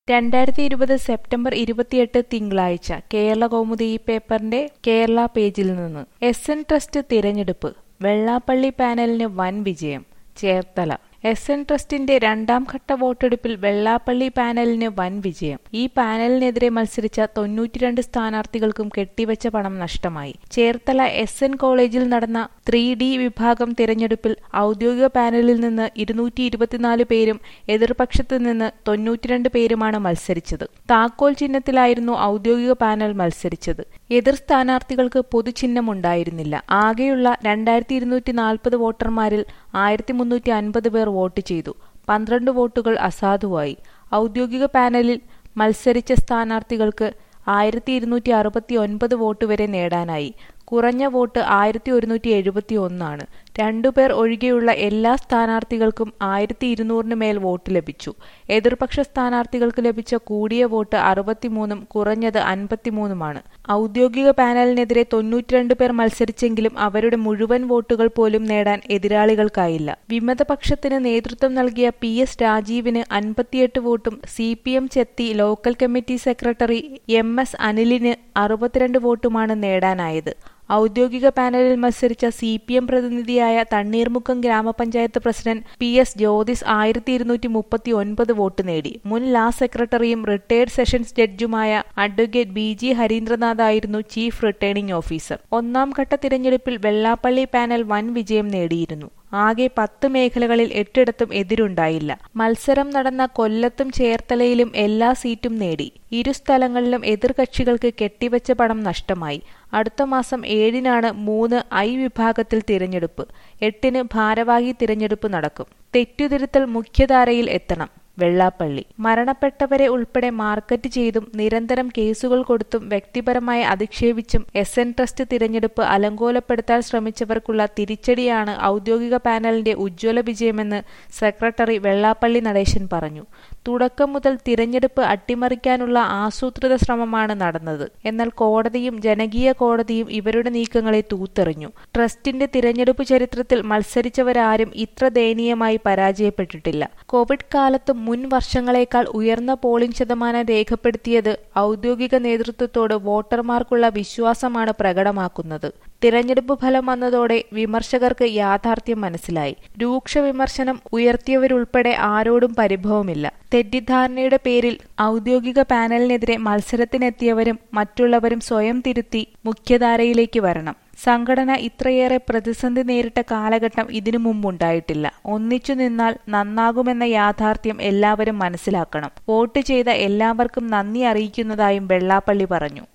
രണ്ടായിരത്തി ഇരുപത് സെപ്റ്റംബർ ഇരുപത്തിയെട്ട് തിങ്കളാഴ്ച കേരളകൗമുദി ഈ പേപ്പറിന്റെ കേരള പേജിൽ നിന്ന് എസ് എൻ ട്രസ്റ്റ് തിരഞ്ഞെടുപ്പ് വെള്ളാപ്പള്ളി പാനലിന് വൻ വിജയം ചേർത്തല എസ് എൻ ട്രസ്റ്റിന്റെ രണ്ടാം ഘട്ട വോട്ടെടുപ്പിൽ വെള്ളാപ്പള്ളി പാനലിന് വൻ വിജയം ഈ പാനലിനെതിരെ മത്സരിച്ച തൊണ്ണൂറ്റിരണ്ട് സ്ഥാനാർത്ഥികൾക്കും കെട്ടിവെച്ച പണം നഷ്ടമായി ചേർത്തല എസ് എൻ കോളേജിൽ നടന്ന ത്രീ ഡി വിഭാഗം തിരഞ്ഞെടുപ്പിൽ ഔദ്യോഗിക പാനലിൽ നിന്ന് ഇരുന്നൂറ്റി ഇരുപത്തിനാല് പേരും എതിർപക്ഷത്തു നിന്ന് തൊണ്ണൂറ്റിരണ്ട് പേരുമാണ് മത്സരിച്ചത് താക്കോൽ ചിഹ്നത്തിലായിരുന്നു ഔദ്യോഗിക പാനൽ മത്സരിച്ചത് എതിർ സ്ഥാനാർത്ഥികൾക്ക് പൊതുചിഹ്നമുണ്ടായിരുന്നില്ല ആകെയുള്ള രണ്ടായിരത്തി ഇരുന്നൂറ്റി നാൽപ്പത് വോട്ടർമാരിൽ ആയിരത്തി മുന്നൂറ്റി അൻപത് പേർ വോട്ട് ചെയ്തു പന്ത്രണ്ട് വോട്ടുകൾ അസാധുവായി ഔദ്യോഗിക പാനലിൽ മത്സരിച്ച സ്ഥാനാർത്ഥികൾക്ക് ആയിരത്തി ഇരുന്നൂറ്റി അറുപത്തി ഒൻപത് വോട്ട് വരെ നേടാനായി കുറഞ്ഞ വോട്ട് ആയിരത്തി ഒരുന്നൂറ്റി എഴുപത്തി ഒന്നാണ് രണ്ടുപേർ ഒഴികെയുള്ള എല്ലാ സ്ഥാനാർത്ഥികൾക്കും ആയിരത്തി ഇരുന്നൂറിന് മേൽ വോട്ട് ലഭിച്ചു എതിർപക്ഷ സ്ഥാനാർത്ഥികൾക്ക് ലഭിച്ച കൂടിയ വോട്ട് അറുപത്തിമൂന്നും കുറഞ്ഞത് അൻപത്തിമൂന്നുമാണ് ഔദ്യോഗിക പാനലിനെതിരെ തൊണ്ണൂറ്റിരണ്ട് പേർ മത്സരിച്ചെങ്കിലും അവരുടെ മുഴുവൻ വോട്ടുകൾ പോലും നേടാൻ എതിരാളികൾക്കായില്ല വിമതപക്ഷത്തിന് നേതൃത്വം നൽകിയ പി എസ് രാജീവിന് അൻപത്തിയെട്ട് വോട്ടും സി പി എം ചെത്തി local committee secretary M S അനിലിന് അറുപത്തിരണ്ട് വോട്ടുമാണ് നേടാനായത് ഔദ്യോഗിക പാനലിൽ മത്സരിച്ച സി പി എം പ്രതിനിധിയായ തണ്ണീർമുക്കം ഗ്രാമപഞ്ചായത്ത് പ്രസിഡന്റ് പി എസ് ജ്യോതിസ് ആയിരത്തി ഇരുന്നൂറ്റി മുപ്പത്തി ഒൻപത് വോട്ട് നേടി മുൻ ലാ സെക്രട്ടറിയും റിട്ടയർഡ് സെഷൻസ് ജഡ്ജുമായ അഡ്വക്കേറ്റ് ബി ജി ഹരീന്ദ്രനാഥ് ആയിരുന്നു ചീഫ് റിട്ടേണിംഗ് ഓഫീസർ ഒന്നാം ഘട്ട തിരഞ്ഞെടുപ്പിൽ വെള്ളാപ്പള്ളി പാനൽ വൻ വിജയം നേടിയിരുന്നു ആകെ പത്ത് മേഖലകളിൽ എട്ടിടത്തും എതിരുണ്ടായില്ല മത്സരം നടന്ന കൊല്ലത്തും ചേർത്തലയിലും എല്ലാ സീറ്റും നേടി ഇരു സ്ഥലങ്ങളിലും എതിർകക്ഷികൾക്ക് കെട്ടിവെച്ച പണം നഷ്ടമായി അടുത്ത മാസം ഏഴിനാണ് മൂന്ന് ഐ വിഭാഗത്തിൽ തിരഞ്ഞെടുപ്പ് എട്ടിന് ഭാരവാഹി തിരഞ്ഞെടുപ്പ് നടക്കും തെറ്റുതിരുത്തൽ മുഖ്യധാരയിൽ എത്തണം വെള്ളാപ്പള്ളി മരണപ്പെട്ടവരെ ഉൾപ്പെടെ മാർക്കറ്റ് ചെയ്തും നിരന്തരം കേസുകൾ കൊടുത്തും വ്യക്തിപരമായി അധിക്ഷേപിച്ചും എസ് എൻ ട്രസ്റ്റ് തിരഞ്ഞെടുപ്പ് അലങ്കോലപ്പെടുത്താൻ ശ്രമിച്ചവർക്കുള്ള തിരിച്ചടിയാണ് ഔദ്യോഗിക പാനലിന്റെ ഉജ്ജ്വല വിജയമെന്ന് സെക്രട്ടറി വെള്ളാപ്പള്ളി നടേശൻ പറഞ്ഞു തുടക്കം മുതൽ തിരഞ്ഞെടുപ്പ് അട്ടിമറിക്കാനുള്ള ആസൂത്രിത ശ്രമമാണ് നടന്നത് എന്നാൽ കോടതിയും ജനകീയ കോടതിയും ഇവരുടെ നീക്കങ്ങളെ തൂത്തെറിഞ്ഞു ട്രസ്റ്റിന്റെ തിരഞ്ഞെടുപ്പ് ചരിത്രത്തിൽ മത്സരിച്ചവരാരും ഇത്ര ദയനീയമായി പരാജയപ്പെട്ടിട്ടില്ല കോവിഡ് കാലത്തും മുൻ വർഷങ്ങളേക്കാൾ ഉയർന്ന പോളിംഗ് ശതമാനം രേഖപ്പെടുത്തിയത് ഔദ്യോഗിക നേതൃത്വത്തോട് വോട്ടർമാർക്കുള്ള വിശ്വാസമാണ് പ്രകടമാക്കുന്നത് തിരഞ്ഞെടുപ്പ് ഫലം വന്നതോടെ വിമർശകർക്ക് യാഥാർത്ഥ്യം മനസ്സിലായി രൂക്ഷ വിമർശനം ഉയർത്തിയവരുൾപ്പെടെ ആരോടും പരിഭവമില്ല തെറ്റിദ്ധാരണയുടെ പേരിൽ ഔദ്യോഗിക പാനലിനെതിരെ മത്സരത്തിനെത്തിയവരും മറ്റുള്ളവരും സ്വയം തിരുത്തി മുഖ്യധാരയിലേക്ക് വരണം സംഘടന ഇത്രയേറെ പ്രതിസന്ധി നേരിട്ട കാലഘട്ടം ഇതിനു മുമ്പുണ്ടായിട്ടില്ല ഒന്നിച്ചു നിന്നാൽ നന്നാകുമെന്ന യാഥാർത്ഥ്യം എല്ലാവരും മനസ്സിലാക്കണം വോട്ട് ചെയ്ത എല്ലാവർക്കും നന്ദി അറിയിക്കുന്നതായും വെള്ളാപ്പള്ളി പറഞ്ഞു